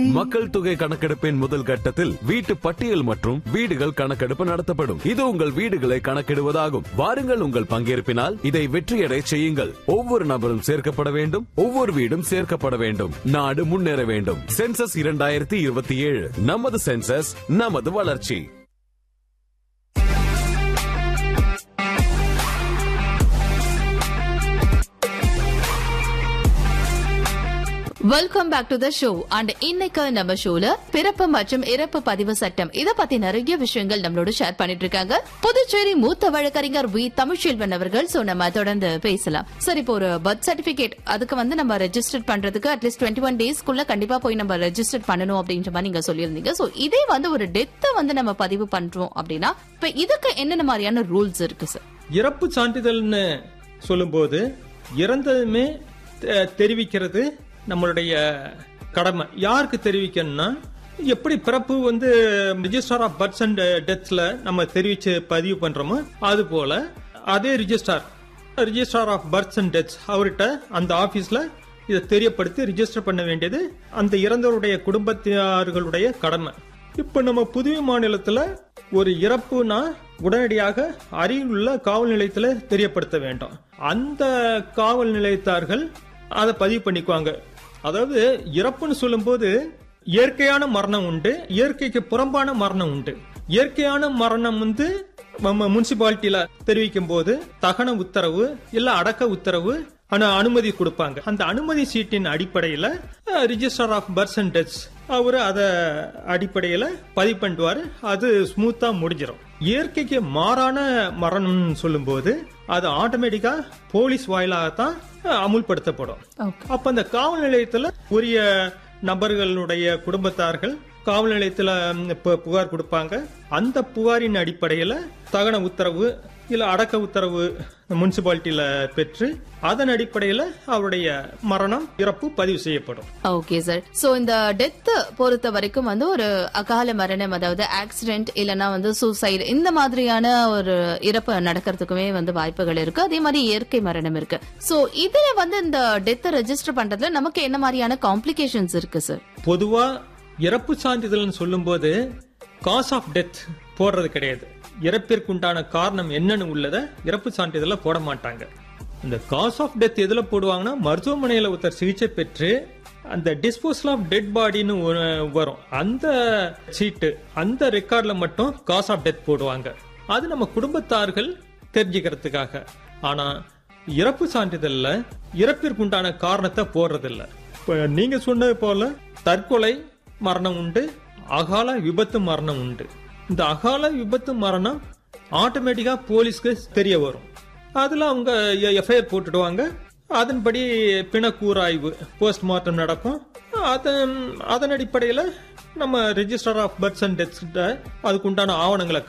மக்கள் தொகை கணக்கெடுப்பின் முதல் கட்டத்தில் வீட்டு பட்டியல் மற்றும் வீடுகள் கணக்கெடுப்பு நடத்தப்படும் இது உங்கள் வீடுகளை கணக்கிடுவதாகும் வாருங்கள் உங்கள் பங்கேற்பினால் இதை வெற்றியடை செய்யுங்கள் ஒவ்வொரு நபரும் சேர்க்கப்பட வேண்டும் ஒவ்வொரு வீடும் சேர்க்கப்பட வேண்டும் நாடு முன்னேற வேண்டும் சென்சஸ் இரண்டாயிரத்தி இருபத்தி ஏழு நமது சென்சஸ் நமது வளர்ச்சி welcome back to the show and இன்னைக்கு நம்ம ஷோல பிறப்பு மற்றும் இறப்பு பதிவு சட்டம் இத பத்தி நிறைய விஷயங்கள் நம்மளோட ஷேர் பண்ணிட்டு இருக்காங்க புதுச்சேரி மூத்த வழக்கறிஞர் வி தமிழ்ச்செல்வன் அவர்கள் சோ நம்ம தொடர்ந்து பேசலாம் சார் இப்போ ஒரு பர்த் சர்டிபிகேட் அதுக்கு வந்து நம்ம ரெஜிஸ்டர் பண்றதுக்கு அட்லீஸ்ட் டுவெண்ட்டி ஒன் டேஸ்க்குள்ள கண்டிப்பா போய் நம்ம ரெஜிஸ்டர் பண்ணணும் அப்படின்ற மாதிரி நீங்க சொல்லியிருந்தீங்க சோ இதே வந்து ஒரு டெத்தை வந்து நம்ம பதிவு பண்றோம் அப்படின்னா இப்ப இதுக்கு என்னென்ன மாதிரியான ரூல்ஸ் இருக்கு சார் இறப்பு சான்றிதழ்னு சொல்லும்போது இறந்ததுமே தெ- தெரிவிக்கிறது நம்மளுடைய கடமை யாருக்கு தெரிவிக்கணும்னா எப்படி பிறப்பு வந்து ரிஜிஸ்டர் ஆஃப் பர்த்ஸ் அண்ட் டெத்ஸ்ல நம்ம தெரிவிச்சு பதிவு பண்றோமோ அது போல அதே registrar registrar of births and deaths அவர்கிட்ட அந்த ஆபீஸ்ல இதை தெரியப்படுத்தி ரிஜிஸ்டர் பண்ண வேண்டியது அந்த இறந்தவருடைய குடும்பத்தினர்களுடைய கடமை இப்ப நம்ம புதுவை மாநிலத்துல ஒரு இறப்புனா உடனடியாக அருகில் உள்ள காவல் நிலையத்துல தெரியப்படுத்த வேண்டும் அந்த காவல் நிலையத்தார்கள் அதை பதிவு பண்ணிக்குவாங்க அதாவது இறப்புன்னு சொல்லும்போது இயற்கையான மரணம் உண்டு இயற்கைக்கு புறம்பான மரணம் உண்டு இயற்கையான மரணம் வந்து நம்ம முனிசிபாலிட்டியில தெரிவிக்கும் போது தகன உத்தரவு இல்ல அடக்க உத்தரவு ஆனா அனுமதி கொடுப்பாங்க அந்த அனுமதி சீட்டின் அடிப்படையில register of births and deaths அவரு அத அடிப்படையில பதிவு பண்ணிடுவாரு அது ஸ்மூத்தா முடிஞ்சிடும் இயற்கைக்கு மாறான மரணம்னு சொல்லும்போது அது ஆட்டோமேட்டிக்கா போலீஸ் வாயிலாகத்தான் அமுல்படுத்தப்படும் ஓகே அப்ப அந்த காவல் நிலையத்துல உரிய நபர்களுடைய குடும்பத்தார்கள் காவல் நிலையத்துல ம், பு- புகார் கொடுப்பாங்க அந்த புகாரின் அடிப்படையில தகன உத்தரவு இல்ல அடக்க உத்தரவு முனிசிபாலிட்டியில பெற்று அதன் அடிப்படையில அவருடைய மரணம் இறப்பு பதிவு செய்யப்படும் ஓகே சார் சோ இந்த டெத் பொறுத்த வரைக்கும் வந்து ஒரு அகால மரணம் அதாவது ஆக்சிடென்ட் இல்லனா வந்து சூசைடு இந்த மாதிரியான ஒரு இறப்பு நடக்கிறதுக்குமே வந்து வாய்ப்புகள் இருக்கு அதே மாதிரி இயற்கை மரணம் இருக்கு சோ இதுல வந்து இந்த டெத் ரெஜிஸ்டர் பண்றதுல நமக்கு என்ன மாதிரியான காம்ப்ளிகேஷன்ஸ் இருக்கு சார் பொதுவா இறப்பு சான்றிதழ்னு சொல்லும்போது காஸ் ஆஃப் டெத் போடுறது கிடையாது இறப்பிற்குண்டான காரணம் என்னன்னு உள்ளத இறப்பு சான்றிதழ்ல போட மாட்டாங்க இந்த காஸ் ஆஃப் டெத் எதுல போடுவாங்கன்னா மருத்துவமனையில ஒருத்தர் சிகிச்சை பெற்று அந்த டிஸ்போசல் ஆஃப் டெட் பாடின்னு ஒண்ணு வரும் அந்த சீட்டு அந்த ரெக்கார்ட்ல மட்டும் காஸ் ஆஃப் டெத் போடுவாங்க அது நம்ம குடும்பத்தார்கள் தெரிஞ்சுக்கிறதுக்காக ஆனா இறப்பு சான்றிதழ்ல இறப்பிற்குண்டான காரணத்தை போடுறதில்ல இப்ப நீங்க சொன்னது போல தற்கொலை மரணம் உண்டு அகால விபத்து மரணம் உண்டு இந்த அகால விபத்து மரணம் ஆட்டோமேட்டிக்கா போலீஸ்க்கு தெரிய வரும் அதுல அவங்க எஃப்ஐஆர் போட்டுடுவாங்க அதன்படி பிணக்கூறாய்வு போஸ்ட்மார்ட்டம் நடக்கும் அதன் அதன் அடிப்படையில் நம்ம register of births and deaths அதுக்குண்டான ஆவணங்களை